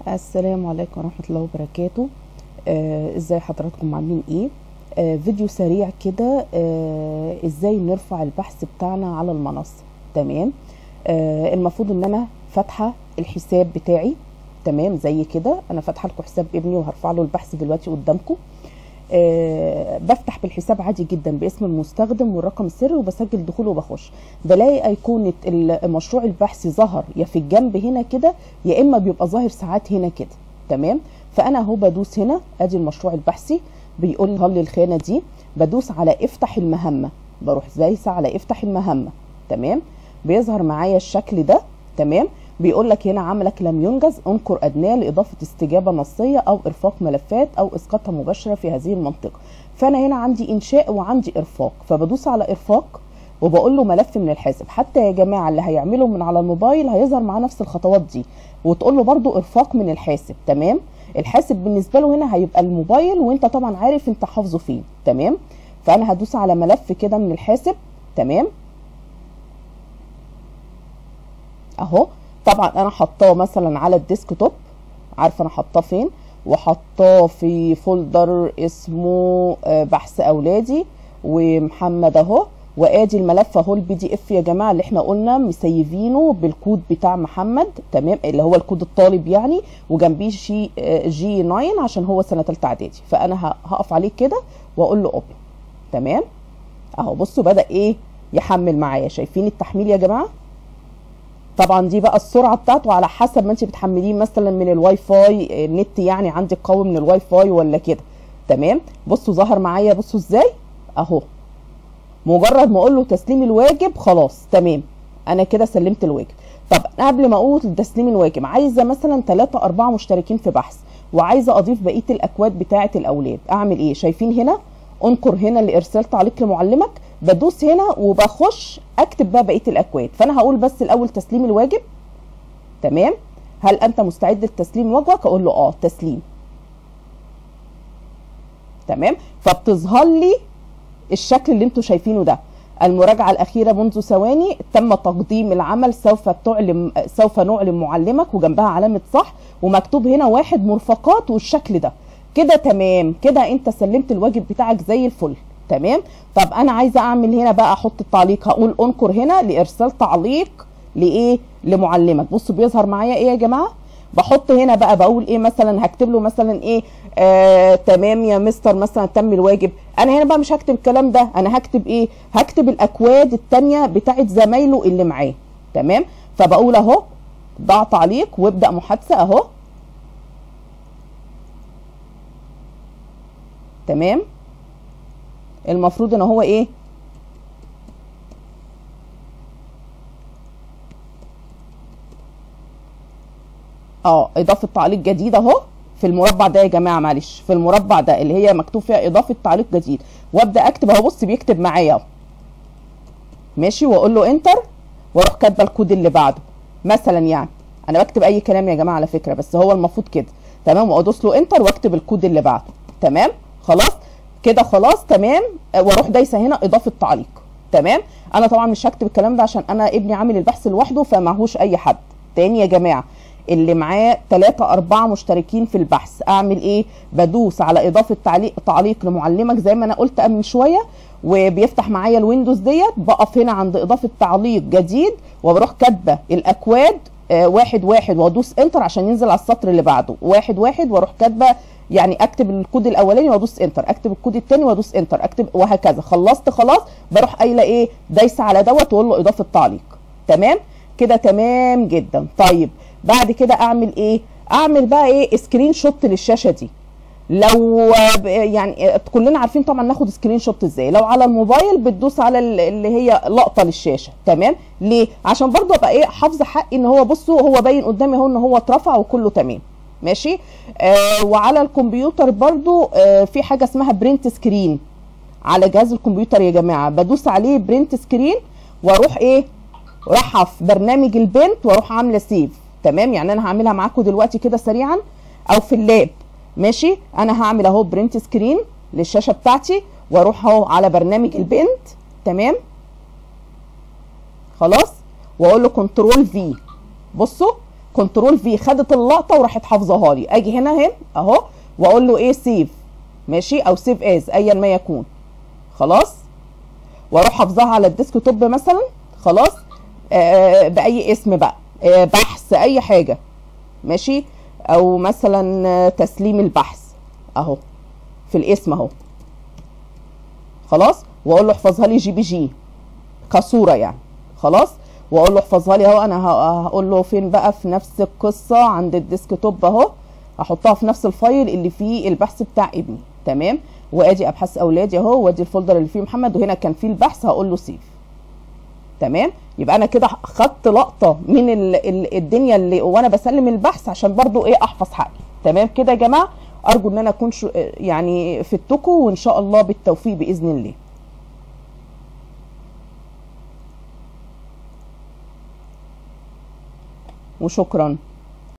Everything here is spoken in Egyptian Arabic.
السلام عليكم ورحمة الله وبركاته آه، ازاي حضراتكم عاملين ايه آه، فيديو سريع كده آه، ازاي نرفع البحث بتاعنا على المنصة تمام آه، المفروض ان انا فاتحة الحساب بتاعي تمام زي كده انا فاتحة لكم حساب ابني وهرفع له البحث دلوقتي قدامكم آه بفتح بالحساب عادي جدا باسم المستخدم والرقم السري وبسجل دخول وبخش بلاقي ايقونه المشروع البحثي ظهر يا في الجنب هنا كده يا اما بيبقى ظاهر ساعات هنا كده تمام فانا اهو بدوس هنا ادي المشروع البحثي بيقول لي هل الخانه دي بدوس على افتح المهمه بروح دايسه على افتح المهمه تمام بيظهر معايا الشكل ده تمام بيقول لك هنا عملك لم ينجز انقر ادناه لاضافه استجابه نصيه او ارفاق ملفات او اسقاطها مباشره في هذه المنطقه فانا هنا عندي انشاء وعندي ارفاق فبدوس على ارفاق وبقول له ملف من الحاسب حتى يا جماعه اللي هيعمله من على الموبايل هيظهر معاه نفس الخطوات دي وتقول له برده ارفاق من الحاسب تمام الحاسب بالنسبه له هنا هيبقى الموبايل وانت طبعا عارف انت حافظه فين تمام فانا هدوس على ملف كده من الحاسب تمام اهو طبعا انا حطاه مثلا على الديسك توب عارفه انا حطاه فين وحطاه في فولدر اسمه بحث اولادي ومحمد اهو وادي الملف اهو البي دي اف يا جماعه اللي احنا قلنا مسيفينه بالكود بتاع محمد تمام اللي هو الكود الطالب يعني وجنبيه جي جي 9 عشان هو سنه ثالثه اعدادي فانا هقف عليه كده واقول له اوبن تمام اهو بصوا بدا ايه يحمل معايا شايفين التحميل يا جماعه طبعا دي بقى السرعه بتاعته على حسب ما انت بتحمليه مثلا من الواي فاي النت يعني عندك قوي من الواي فاي ولا كده تمام بصوا ظهر معايا بصوا ازاي اهو مجرد ما اقول له تسليم الواجب خلاص تمام انا كده سلمت الواجب طب قبل ما اقول تسليم الواجب عايزه مثلا 3 4 مشتركين في بحث وعايزه اضيف بقيه الاكواد بتاعه الاولاد اعمل ايه شايفين هنا انقر هنا لارسال تعليق لمعلمك بدوس هنا وبخش اكتب بقى بقيه الاكواد فانا هقول بس الاول تسليم الواجب تمام هل انت مستعد لتسليم واجبك اقول له اه تسليم تمام فبتظهر لي الشكل اللي انتم شايفينه ده المراجعة الأخيرة منذ ثواني تم تقديم العمل سوف تعلم سوف نعلم معلمك وجنبها علامة صح ومكتوب هنا واحد مرفقات والشكل ده كده تمام كده انت سلمت الواجب بتاعك زي الفل تمام طب انا عايزه اعمل هنا بقى احط التعليق هقول انكر هنا لارسال تعليق لايه لمعلمك بصوا بيظهر معايا ايه يا جماعه بحط هنا بقى بقول ايه مثلا هكتب له مثلا ايه آه تمام يا مستر مثلا تم الواجب انا هنا بقى مش هكتب الكلام ده انا هكتب ايه هكتب الاكواد التانية بتاعت زمايله اللي معاه تمام فبقول اهو ضع تعليق وابدا محادثه اهو تمام المفروض ان هو ايه اه اضافه تعليق جديد اهو في المربع ده يا جماعه معلش في المربع ده اللي هي مكتوب فيها اضافه تعليق جديد وابدا اكتب اهو بص بيكتب معايا اهو ماشي واقول له انتر واروح كاتبه الكود اللي بعده مثلا يعني انا بكتب اي كلام يا جماعه على فكره بس هو المفروض كده تمام وادوس له انتر واكتب الكود اللي بعده تمام خلاص كده خلاص تمام واروح دايسه هنا اضافه تعليق تمام انا طبعا مش هكتب الكلام ده عشان انا ابني عامل البحث لوحده فمعهوش اي حد تاني يا جماعه اللي معاه 3 4 مشتركين في البحث اعمل ايه بدوس على اضافه تعليق تعليق لمعلمك زي ما انا قلت من شويه وبيفتح معايا الويندوز ديت بقف هنا عند اضافه تعليق جديد وبروح كاتبه الاكواد آه واحد واحد وادوس انتر عشان ينزل على السطر اللي بعده واحد واحد واروح كاتبه يعني اكتب الكود الاولاني وادوس انتر اكتب الكود الثاني وادوس انتر اكتب وهكذا خلصت خلاص بروح قايله ايه دايسه على دوت واقول له اضافه تعليق تمام كده تمام جدا طيب بعد كده اعمل ايه اعمل بقى ايه سكرين شوت للشاشه دي لو يعني كلنا عارفين طبعا ناخد سكرين شوت ازاي لو على الموبايل بتدوس على اللي هي لقطه للشاشه تمام ليه عشان برضو ابقى ايه حافظه حقي ان هو بصوا هو باين قدامي اهو ان هو اترفع وكله تمام ماشي آه وعلى الكمبيوتر برضو آه في حاجه اسمها برنت سكرين على جهاز الكمبيوتر يا جماعه بدوس عليه برنت سكرين واروح ايه رايحه في برنامج البنت واروح عامله سيف تمام يعني انا هعملها معاكم دلوقتي كده سريعا او في اللاب ماشي انا هعمل اهو برنت سكرين للشاشه بتاعتي واروح اهو على برنامج البنت تمام خلاص واقول له كنترول في بصوا كنترول في خدت اللقطه وراحت حافظاها لي اجي هنا هنا اهو واقول له ايه سيف ماشي او سيف از ايا ما يكون خلاص واروح حافظاها على الديسك توب مثلا خلاص آه باي اسم بقى آه بحث اي حاجه ماشي او مثلا آه، تسليم البحث اهو في الاسم اهو خلاص واقول له احفظها لي جي بي جي كصوره يعني خلاص واقول له احفظها لي اهو انا ه- هقول له فين بقى في نفس القصه عند الديسك توب اهو احطها في نفس الفايل اللي فيه البحث بتاع ابني تمام وادي ابحاث اولادي اهو وادي الفولدر اللي فيه محمد وهنا كان فيه البحث هقول له سيف تمام يبقى انا كده خدت لقطه من ال ال الدنيا اللي وانا بسلم البحث عشان برضو ايه احفظ حقي تمام كده يا جماعه ارجو ان انا اكون شو يعني فدتكم وان شاء الله بالتوفيق باذن الله وشكرا